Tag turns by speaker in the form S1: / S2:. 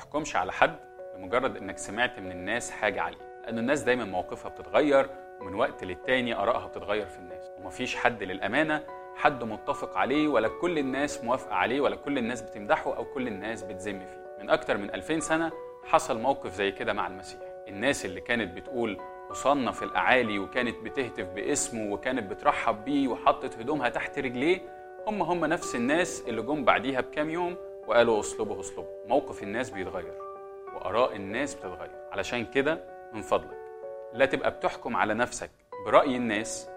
S1: تحكمش على حد لمجرد انك سمعت من الناس حاجه عليه لان الناس دايما مواقفها بتتغير ومن وقت للتاني ارائها بتتغير في الناس ومفيش حد للامانه حد متفق عليه ولا كل الناس موافقه عليه ولا كل الناس بتمدحه او كل الناس بتذم فيه من اكتر من 2000 سنه حصل موقف زي كده مع المسيح الناس اللي كانت بتقول وصلنا في الاعالي وكانت بتهتف باسمه وكانت بترحب بيه وحطت هدومها تحت رجليه هم هم نفس الناس اللي جم بعديها بكام يوم وقالوا اصلبه اصلبه موقف الناس بيتغير واراء الناس بتتغير علشان كده من فضلك لا تبقى بتحكم على نفسك براي الناس